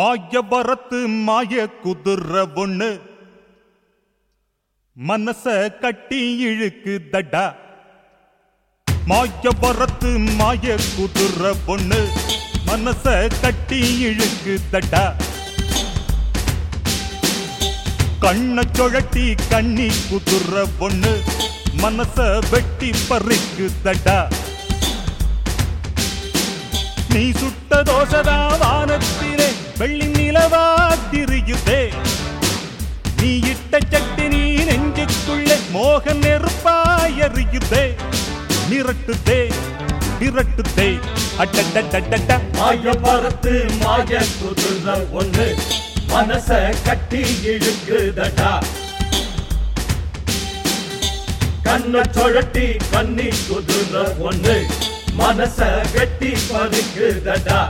மாய வரத்து மாய குதிர ஒண்ணு மனச கட்டி இழுக்கு தடா மாய வரத்து மாய குதிர ஒண்ணு மனச கட்டி இழுக்கு தடா கண்ண சுழட்டி கண்ணி குதிர ஒண்ணு மனச வெட்டி பறிக்கு தடா நீ சுட்ட தோசதா வானத்திலே வெள்ளி நிலவா திரியுதே நீ இட்ட சட்டி நீ நெஞ்சுக்குள்ளே மோக நெருப்பாய் எறியுதே மிரட்டுதே மிரட்டுதே அட்டட்டட்டட்ட மாய மரத்து மாய குதிர ஒண்ணு மனச கட்டி இழுக்குதடா கண்ண சுழட்டி கண்ணி குதிர ஒண்ணு மனச வெட்டி பறிக்குதடா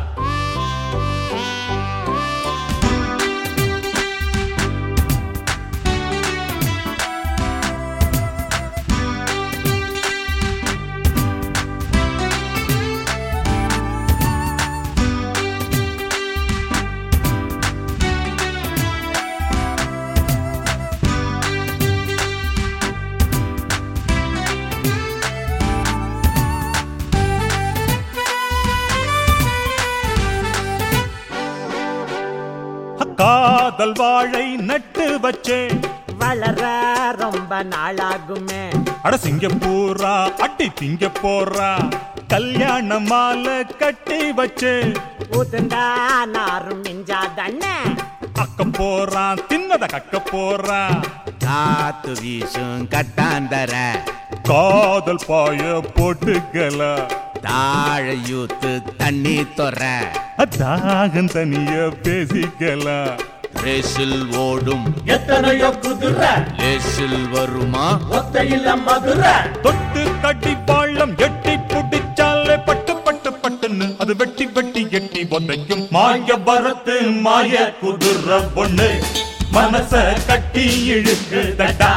காதல் வாழை நட்டு வச்சே வளர ரொம்ப நாளாகுமே அட சிங்கப்பூரா அட்டி திங்க போறா கல்யாண மாலை கட்டி வச்சே உதுந்தா நாரும் மிஞ்சாதண்ணே அக்கம் போறான் தின்னத கக்க போறான் காத்து வீசும் கட்டாந்தர காதல் பாய போட்டுக்கலா தாழையூத்து தண்ணி தொற தாகம் தனிய பேசிக்கலாம் ரேசில் ஓடும் எத்தனையோ குதிரை லேசில் வருமா ஒத்தையில மதுரை தொட்டு கட்டி பாள்ளம் எட்டி புடிச்சாலே பட்டு பட்டு பட்டுன்னு அது வெட்டி வெட்டி எட்டி உதைக்கும் மாய வரத்து மாய குதிர பொண்ணு மனச கட்டி இழுக்கு தடா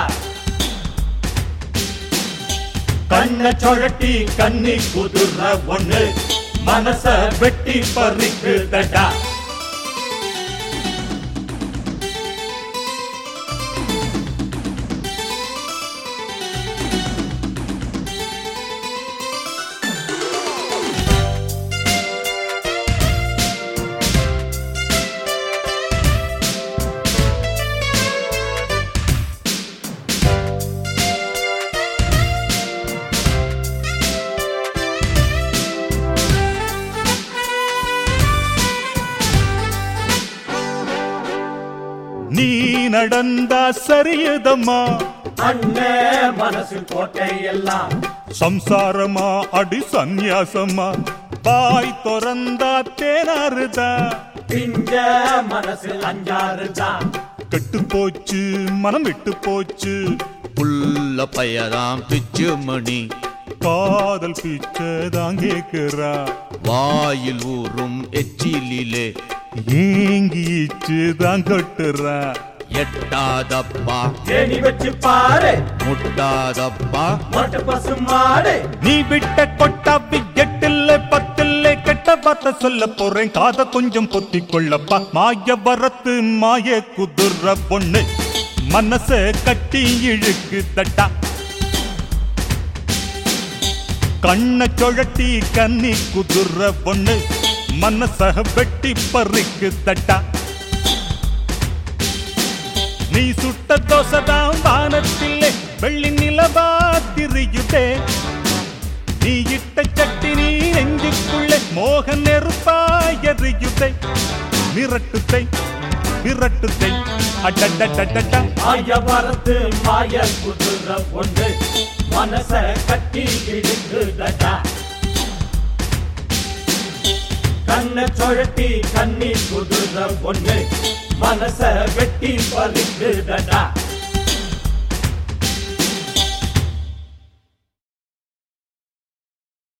கண்ண சுழட்டி கண்ணி குதிர ஒண்ணு மனச வெட்டி பறிக்கு தடா நீ நடந்தா சரியதம்மா அண்ணே மனசு கோட்டை எல்லாம் சம்சாரமா அடி சந்நியாசமா பாய் திறந்தா தேனாருதா பிஞ்ச மனசு அஞ்சாறு தான் கெட்டு போச்சு மனம் விட்டு போச்சு புல்ல பயதாம் பிச்சு மணி காதல் பிச்சைதான் கேக்குறா வாயில் ஊறும் எச்சிலிலே ஏங்கிச்சு தான் கொட்டுறா எட்டாதப்பா தேனி வச்சு பாரு முட்டாதப்பா மொட்டை பசு மாடு நீ விட்ட கொட்டா எட்டில்ல பத்தில்ல கெட்ட பார்த்த சொல்ல போறேன் காத கொஞ்சம் பொத்தி கொள்ளப்பா மாய வரத்து மாய குதிர பொண்ணு மனச கட்டி இழுக்கு தட்டா கண்ண சுழட்டி கன்னி குதிர பொண்ணு மனச வெட்டி பறிக்கு தட்டா நீ சுட்ட தோசைதான் வானத்திலே வெள்ளி நிலவா திரியுதே நீ இட்ட சட்டி நீ நெஞ்சுக்குள்ளே மோக நெருப்பாய் எறியுதை மிரட்டுதை மிரட்டுதை அடடடடட மாய மரத்து மாய குதிர ஒண்ணு மனச கட்டி இழுக்குதடா கண்ண சுழட்டி கண்ணி குதிர ஒண்ணு மனச வெட்டி பறிக்குதடா